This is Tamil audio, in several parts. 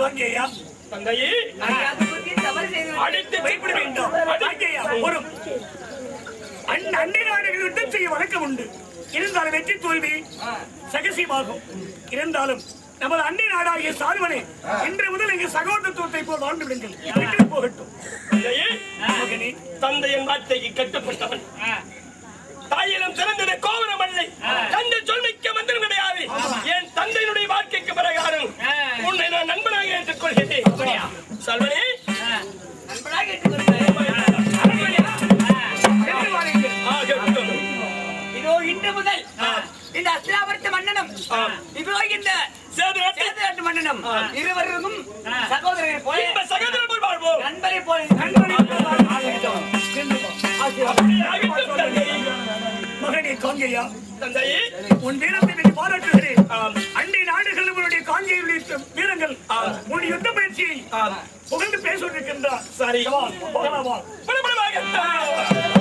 காங்கேயா தந்தையே அறியாத புத்தி தவறு செய்து அடித்து பயப்பட வேண்டும் காங்கேயா ஒரு அண்ணன் அண்டை நாடுகள் யுத்தம் செய்ய வழக்கம் உண்டு இருந்தாலும் வெற்றி தோல்வி சகசியமாகும் இருந்தாலும் நமது அண்டை நாடாகிய சாதுவனே இன்று முதல் இங்கு சகோதரத்துவத்தை போல் வாழ்ந்து விடுங்கள் விட்டு போகட்டும் தந்தையே மகனே தந்தையின் வார்த்தைக்கு கட்டுப்பட்டவன் தாயிடம் சிறந்தது கோவரம் அல்லை தந்தை சொல்மிக்க மந்திரம் கிடையாது என் தந்தையினுடைய வாழ்க்கைக்கு பிரகாரம் உன்னை நான் நண்பனாக ஏற்றுக்கொள்கிறேன் சல்வனே நண்பனாக ஏற்றுக்கொள்கிறேன். சென்று வாருங்கள். ஆகட்டும் இதோ இன்று முதல் இந்த அஸ்லாபுரத்து மன்னனும் இதோ இந்த சேது நாட்டு சேதுநாட்டு மன்னனும் இருவருக்கும் சகோதரர்கள் போல இன்ப சகோதரர் போல் வாழ்வோம் நண்பரை போல நண்பனை போல் ஆகட்டும். சென்று வா. அப்படியே ஆகட்டும் தந்தை மகனே காங்கேயா தந்தையே உன் வீரத்தை நான் பாராட்டுகிறேன் ஆம். அண்டை நாடுகள் உங்களுடைய காங்கேயுடைய வீரங்கள் உன் யுத்த பயிற்சியை ஆம். புகழ்ந்து பேசிருக்கின்றார் சரி வா, போகலாம் வா. படபடமாக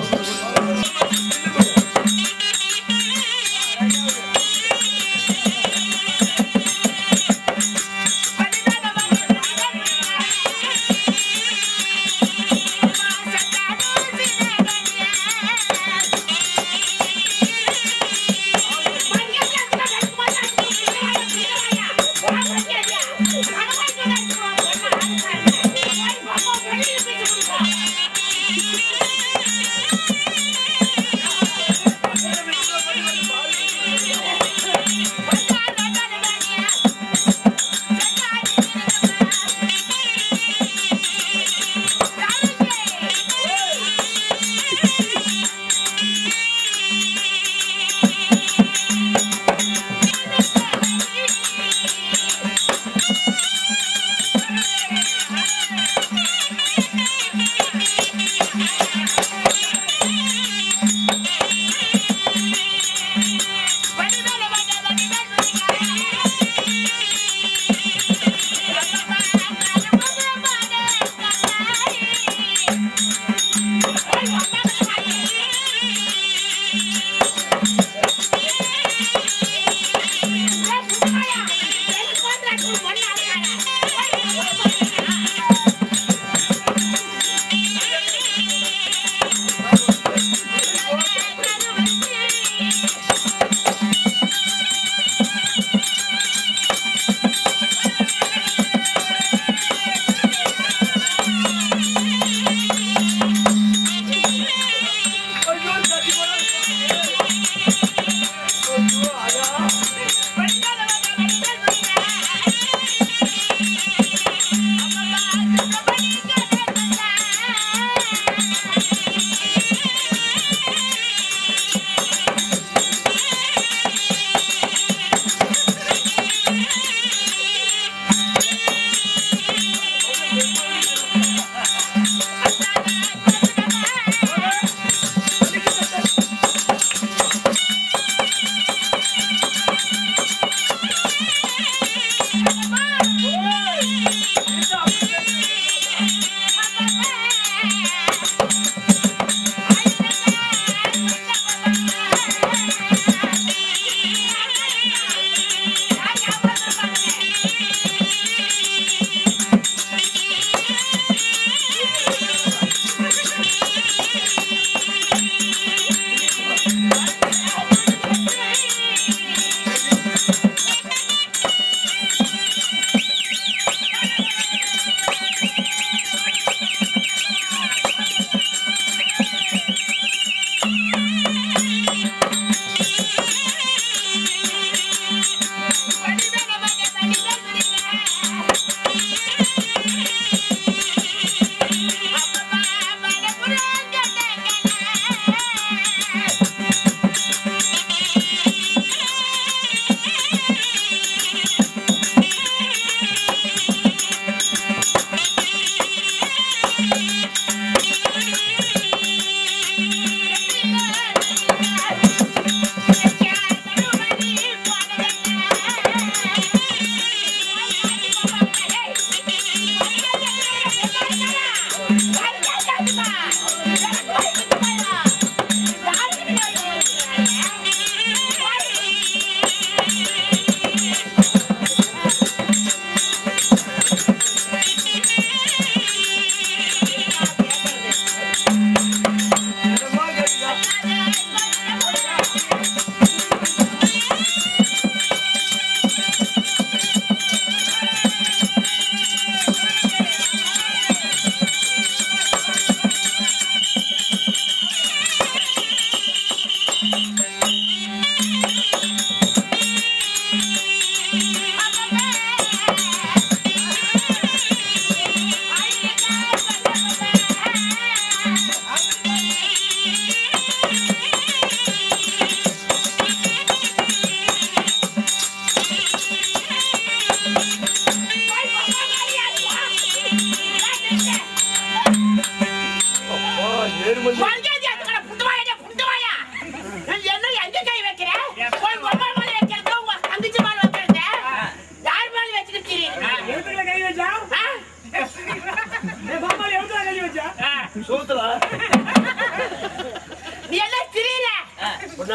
Thank you.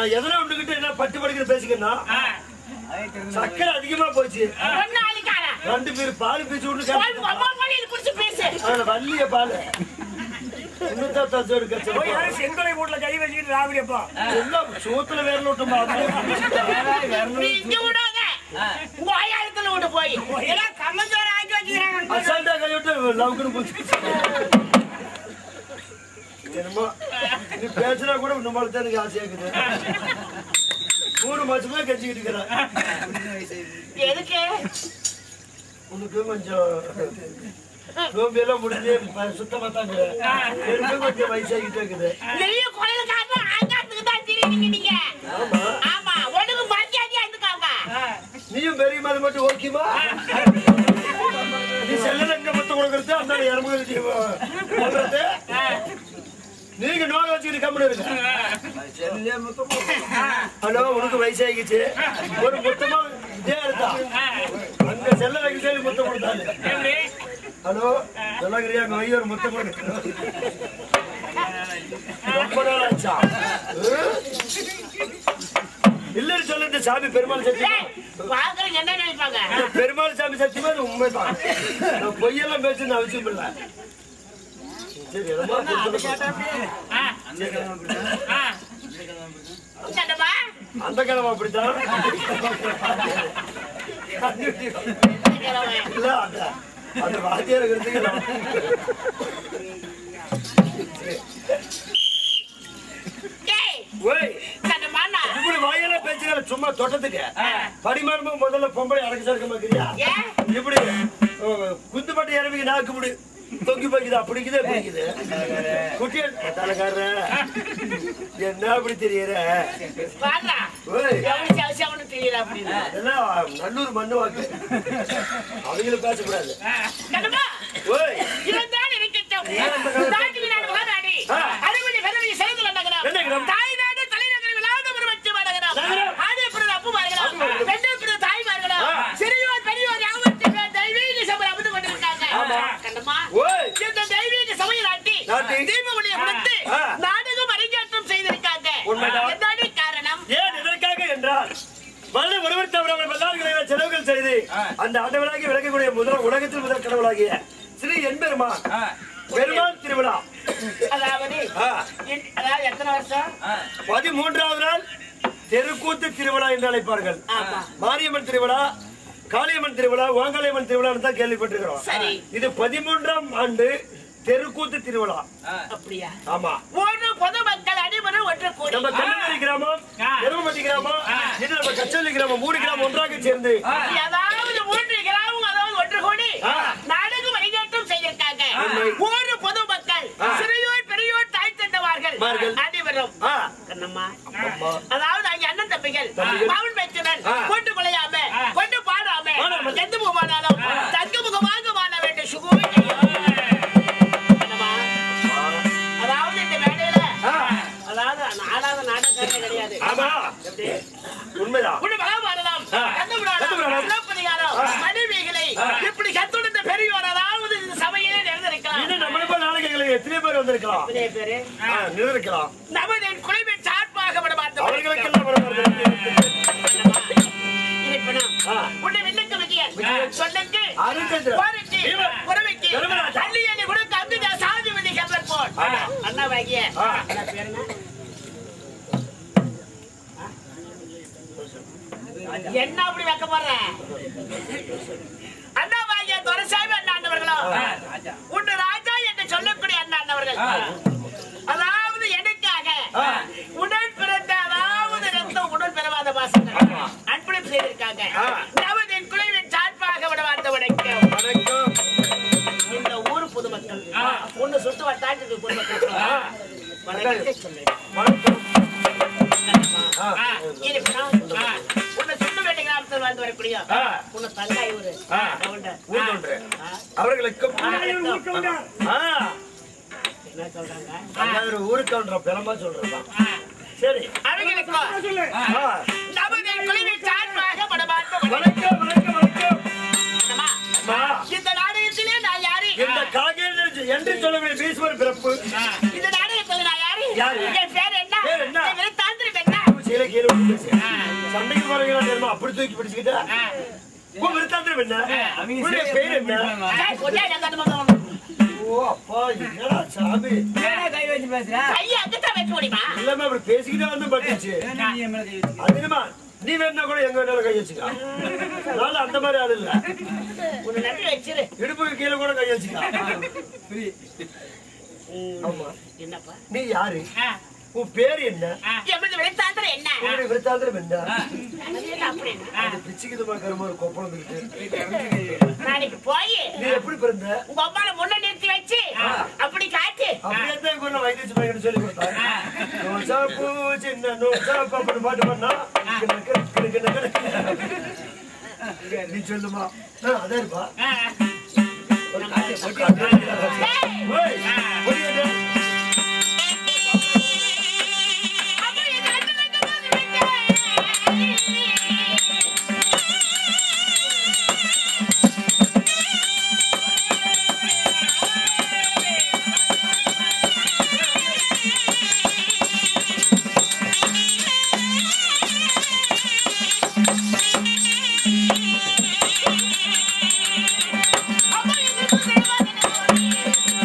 நான் எதனா ஒண்ணுகிட்ட என்ன பட்டு படுக்கிற பேசிக்கன்னா சக்கரை அதிகமா போச்சு ஒண்ணு அழிக்காத. ரெண்டு பேர் பால் பீச்சு போய் விட்டு உங்க அம்மா மொழியில குடிச்சு பேசு. அதுல வள்ளிய பால் இன்னும் தச்சோடு போய் கச்சா யாரும் செங்கோலை வீட்டுல கை வச்சுக்கிட்டு ராவிடியப்பா எல்லாம் சோத்துல வேற விட்டோமா நீ இங்க விடாத. உங்க ஆயாரத்துல விட்டு போய். எல்லாம் கம்மஞ்சோறு ஆக்கி வச்சுக்கிறாங்க. அசால்ட்டா கைவிட்டு லவ்க்குன்னு போச்சு என்னமோ நீ பேசினா கூட நம்மளுக்கு தான் எனக்கு ஆசையா இருக்குது மூணு மாசமா கெஞ்சிக்கிட்டு இருக்கிறேன் எதுக்கு உனக்கு கொஞ்சம் நோம்பியெல்லாம் முடிஞ்சு ப- சுத்தமா தான் இருக்குது. எனக்கும் கொஞ்சம் வயசாகிட்டே இருக்குது நீயும் குழந்தைக்காரனும் ஆங்காரத்துக்கு தான் திரியுறீங்க நீங்க. ஆமா ஆமா, ஒண்ணுக்கு மரியாதையா இருந்துக்காங்க. நீயும் பெரிய மாதிரி மட்டும் ஓகேமா நீ செல்லல எங்க மொத்தம் கொடுக்கறது அந்த இறமுக போடுறது நீங்க நோய் வச்சுக்கிட்டு கம்மி இருக்கு ஹலோ உனக்கு வயசாகிச்சு ஒரு மொத்தமா இதே இருந்தா அங்க செல்ல வைக்க சொல்லி மொத்தம் கொடுத்தாரு ஹலோ சொல்லகிறியா நோய் ஒரு மொத்தம் கொடு. ரொம்ப நாள் ஆச்சா இல்லன்னு சொல்லிட்டு சாமி பெருமாள் சத்தியமா ஏய், பார்க்கறவங்க என்ன நினைப்பாங்க பெருமாள் சாமி சத்தியமா அது உண்மைதான் நான் பொய்யெல்லாம் பேச அவசியம் இல்லை சரி என்னமோ கொடுத்துட்டு போ. ஆ, ஆ. என்னடா? அந்த கிழமை அப்படித்தான் இல்ல, அந்த- அந்த வாத்தியார் இருக்கிறதுக்கு நான் ஏய், ஓய் என்னடா? இப்படி வாயால பேச்சுக்கிற சும்மா தொட்டத்துக்கு படிமானமும் முதல்ல பொம்பளை அடக்கு சேர்க்க மாக்கிறியா ஏன்? இப்படி குத்துப்பட்டு இறவிக்கு நாக்கு முடி தொங்கி போய்க்குது அப்படிக்குதே பிடிக்குது குட்டி தலைக்காரர என்ன அப்படி தெரியற வாடா. ஓய் எவ்வளவு சவசவன்னு தெரியல அப்படின்னு. இதெல்லாம் நல்லூர் மண்ணு வாக்கு அவங்களும் பேசக்கூடாது என்னடா? ஓய் இவன் தான் இருக்கட்டும். தாய்க்கு நாடு மகாநாடு. ஆ. அறுபது பெருமையை சிறந்து நகரம். என்ன நகரம்? தாய்நாடு தலைநகர் விழாத பெருமச்சு மாநகரம். நகரம். ஆடை பிறந்த அப்புமார்களாம். அப்புமார்களாம். பெண்கள் பிறந்த தாய்மார்களாம். ஆ. சிறியோர் பெரியோர் யாவருக்கும் மேல் தெய்வீக சபை அமர்ந்து கொண்டிருக்காங்க. ஆமா. கண்டமா? ஓய் இந்த தெய்வீக சபையை நாட்டி நாட்டி. தீபமொழியை கொடுத்து ஆ. நாடகம் அரங்கேற்றம் செய்திருக்காங்க உண்மைதான். என்னடி காரணம் ஏன் எதற்காக என்றால் மனித ஒருவர் தவிர அவர் வல்லார்களை செலவுகள் செய்து அந்த ஆண்டவராகி விளக்கக்கூடிய முதல் உலகத்தில் முதல் கடவுளாகிய ஸ்ரீ என்பெருமான் பெருமாள் திருவிழா அதாவது ஆ, என்- அதாவது எத்தனை வருஷம் பதிமூன்றாவது நாள் தெருக்கூத்து திருவிழா என்று அழைப்பார்கள் ஆமா. மாரியம்மன் திருவிழா காளியம்மன் திருவிழா ஓங்காளியம்மன் திருவிழான்னு தான் கேள்விப்பட்டிருக்கிறோம் சரி. இது பதிமூன்றாம் ஆண்டு தெருக்கூத்து திருவிழா அப்படியா ஆமா ஒரு பொதுமக்கள் அனைவரும் ஒன்று கூடி நம்ம கண்ணமணி கிராமம் எருமப்பட்டி கிராமம் இது நம்ம கச்சல்லி கிராமம் மூணு கிராமம் ஒன்றாக சேர்ந்து அதாவது மூன்று கிராமம் அதாவது ஒன்று கூடி ஆ. நாடகம் அரங்கேற்றம் செய்திருக்காங்க உண்மை. ஒரு பொதுமக்கள் ஆ. சிறியோர் பெரியோர் தாய் தந்தவார்கள் மார்கள். அனைவரும் ஆ, கண்ணம்மா அம்மா. அதாவது அங்க அண்ணன் தம்பிகள் தம்பிகள். பவுன் பேச்சுடன் ஆ. கொண்டு கொலையாம கொண்டு பாடாம பாடாம. எந்த முகமானாலும் தங்க முகமாக வாழ வேண்டும் சுகுமே கண்ணம்மா. அதாவது இந்த மேடையில ஆ, அதாவது நாடாத நாடகமே கிடையாது ஆமா உண்மைதான் உன்னை மகாபாரதம், ஆ. கந்தபுராணம், கந்தபுராணம். சிலப்பதிகாரம், மணிமேகலை, இப்படி கத்துடைத்த பெரியோர் அதாவது இந்த சபையிலே நிறைந்திருக்கலாம். இன்னும் நம்மள போல நாளைக்கு எத்தனை பேர் வந்திருக்கலாம் எத்தனை பேரு? ஆ, நின்றுக்கலாம் நமது குழுவின் சார்பாக விட மாட்டோம். அவர்களுக்கெல்லாம் வர வருது. இருப்பினும், ஆ. உன்னை விண்ணுக்கு விஜயன், சொல்லுக்கு, அருட்சந்திரன். போருக்கு, இவன். உறவுக்கு, தர்மராஜா. அள்ளியணி கொடுத்த அம்பிகா சாதிபதி கம்பன் போல். ஆமா. அண்ணாவாகிய, ஆ. என்ன பேருங்க? என்ன அப்படி வைக்க போற அண்ணாவாகிய துரைசாமி அண்ணாண்டவர்களோ உன் ராஜா என்று சொல்லக்கூடிய அண்ணாண்டவர்கள் அதாவது எனக்காக உடல் பிறந்த அதாவது ரத்த உடல் பிறவாத வாசங்கள் அன்புடன் செய்திருக்காங்க நமது என் குழுவின் சார்பாக விட வார்த்தை உடைக்கும் வணக்கம் இந்த ஊர் பொதுமக்கள் ஒண்ணு சுத்து வட்டாட்சி பொதுமக்கள் வணக்கத்தை சொல்லுங்க வணக்கம் ஆ, ஆ, இருப்பினும், ஆ, உன்னை சுட்டு வேட்டை கிராமத்தில் வாழ்ந்து வரக்கூடிய ஆ. உன்னை தங்காய் ஊரு ஆ. கவுண்டர். ஊர் ஒன்று. ஆ, அவர்களுக்கும் ஆ, என்ன சொல்றாங்க அதாவது ஒரு ஊருக்கு கவுண்டர் பெலமா சொல்றதுதான் ஆ, சரி அவங்களுக்கும் ஆ, நமது குழுவின் சார்பாக படமாற்ற வணக்கம் வணக்கம் வணக்கம் அம்மா, அம்மா, இந்த நாடகத்திலே நான் யாரு இந்த காகேந்திர என்று சொல்லக்கூடிய பீஸ்வர் பிறப்பு இந்த நாடகத்தில் நான் யாரு யாரு? என் பேர் என்ன பேர் என்ன? என் விருத்தாந்திரம் என்ன சில அப்படியே கீழே விட்டு பேசு. சண்டைக்கு போறீங்களா தெரியுமா அப்படி தூக்கி பிடிச்சுக்கிட்டா உன் விருத்தாந்திரம் என்ன உன்னுடைய பேர் என்ன ஏய், கொஞ்சம் எனக்கு அந்த பக்கம் ஓ அப்பா என்னடா சாமி என்னடா கை வச்சு பேசுற கையை அங்கத்தான் வைக்க முடியுமா எல்லாமே அப்படி பேசிக்கிட்டே வந்து பட்டுச்சு என்ன நீ என் மேல கை வச்சு அதிகமா நீ வேணா கூட எங்க வேணாலும் கை வச்சுக்கலாம் அதனால அந்த மாதிரி ஆள் இல்ல ஒரு நன்றி வச்சிரு இடுப்புக்கு கீழே கூட கை வச்சுக்கலாம் ஆமா என்னப்பா நீ யாரு ஆ, உன் பேர் என்ன ஆ. எவ்வளவு விளைத்தாந்திரம் என்ன உன்னுடைய விருத்தாந்திரம் என்ன அது என்ன அப்படின்னு ஆ, அது பிச்சுக்குதுமா கருமா ஒரு கொப்பளம் இருக்கு நாளைக்கு போய் நீ எப்படி பிறந்த உங்க அம்மால முன்ன நிறுத்தி வச்சு அப்படி காட்டு அப்படியே தான் கூட வைத்திய பையன் சொல்லி கொடுத்தாங்க நோசாப்பு சின்ன நோசாப்பு அப்படி பாட்டு பண்ணா கிணக்கு, கிணக்கு, கிணக்கு. நீ சொல்லுமா ஆ, அதான் இருப்பா ஆ. ஒரு காட்டு, ஒரு காட்டு. ஓய், புரியுது? அப்ப இது ரெண்டு ரெண்டு மூணு ரெண்டு. அப்ப இது ரெண்டு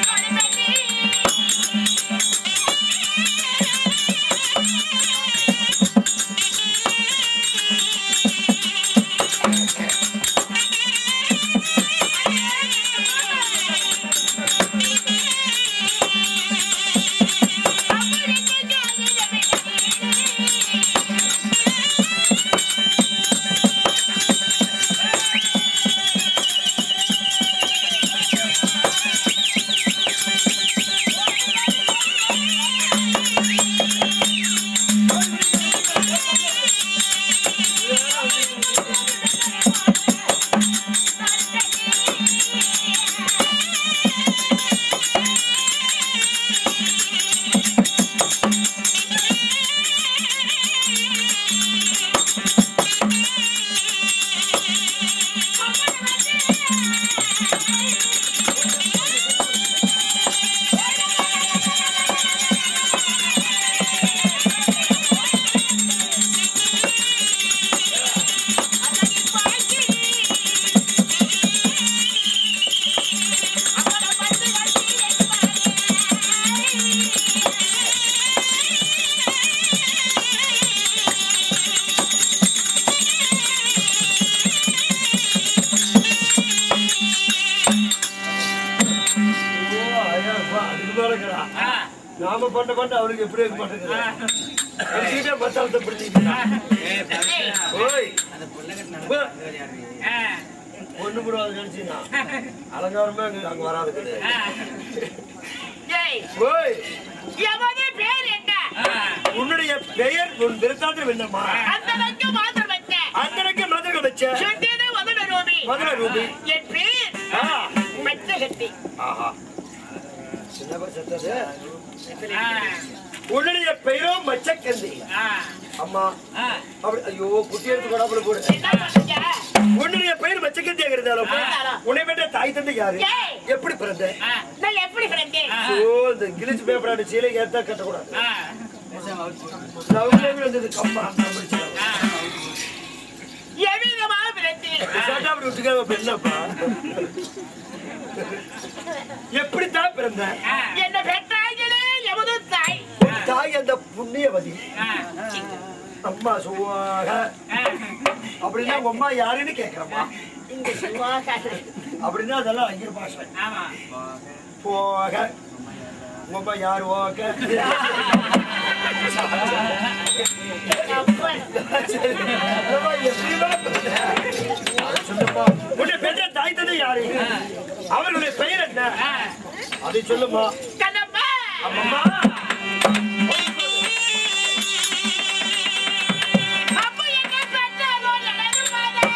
ஓ, ஐயா, அப்பா, அதுக்கு மேல இருக்கிறா. நாம பண்ண பண்ண அவளுக்கு எப்படி இருக்க மாட்டேங்குது பிடிச்சிக்கிட்டே பத்தாளத்தை பிடிச்சிக்கிட்டா ஓய் போ. ஒண்ணு கூட நினைச்சீங்கன்னா அலங்காரமே அங்க அங்க வராது கிடையாது ஏய், ஓய் எவனே பேர் என்ன உன்னுடைய பெயர் உன் விருத்தாந்திரம் என்னம்மா அந்த நக்கு மாத்திரம் வைக்க அந்தனக்கு மதுரை வச்ச சொன்னது மதுர ரூபி மதுரை ரூபி என் பேர் ஆ. மெச்சகத்தி ஆஹா சின்னப்பா செத்தது உன்னுடைய பெயரும் மச்சக்கந்தி அம்மா அப்படி ஐயோ குட்டி எடுத்து கொடாப்புல போடு என்ன பண்ணுங்க உன்னுடைய பெயர் மச்சக்கந்தி இருந்தாலும் உன்னை பெற்ற தாய் தந்தை யாரு ஏய். எப்படி பிறந்த நான் எப்படி பிறந்தேன் ஐயோ இந்த இங்கிலீஷ் பேப்பர் அடி சீலை ஏத்தா கட்டக்கூடாது லவ்லேயே வந்தது கம்பா எவ்விதமாக பிறந்தேன் சட்டா அப்படி விட்டுக்காம இப்ப என்னப்பா எப்படித்தான் பிறந்த என்ன பெற்றாய்களே எவது தாய் தாய் அந்த புண்ணியவதி அம்மா சுவாக அப்படின்னா உங்க அம்மா யாருன்னு கேக்குறம்மா இந்த சிவாக அப்படின்னா அதெல்லாம் ஐயர் பாஷை போக உங்க அம்மா யாரு ஓக அம்மா, எப்படிம்மா பிறந்த? சொல்லுப்பா உன்னை பெற்ற தாய் தந்தை யாரு அவர்களுடைய பெயர் என்ன அதை சொல்லுமா கண்ணம்மா அம்மா அப்போ என்ன பெற்றாரோ எனது மகன்.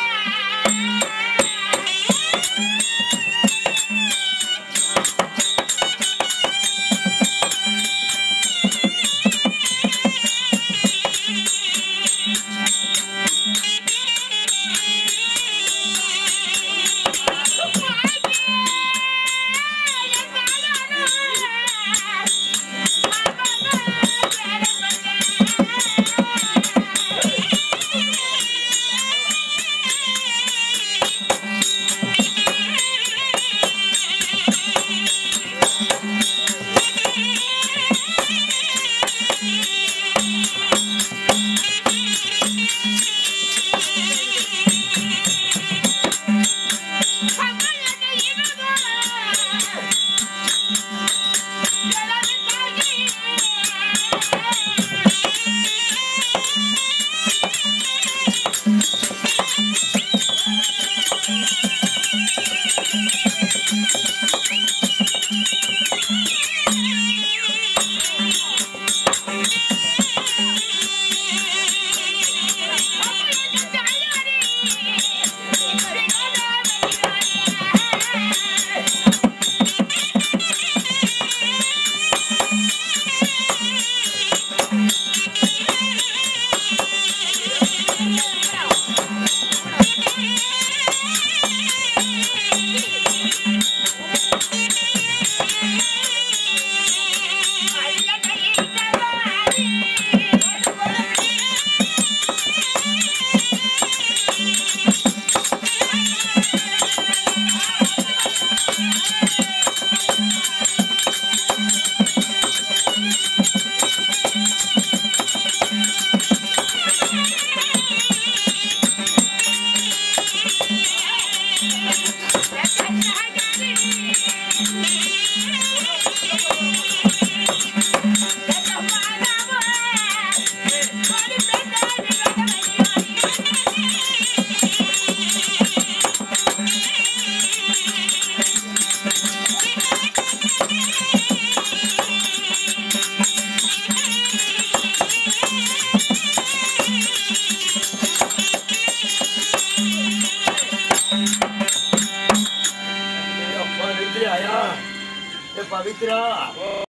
பவித்ரா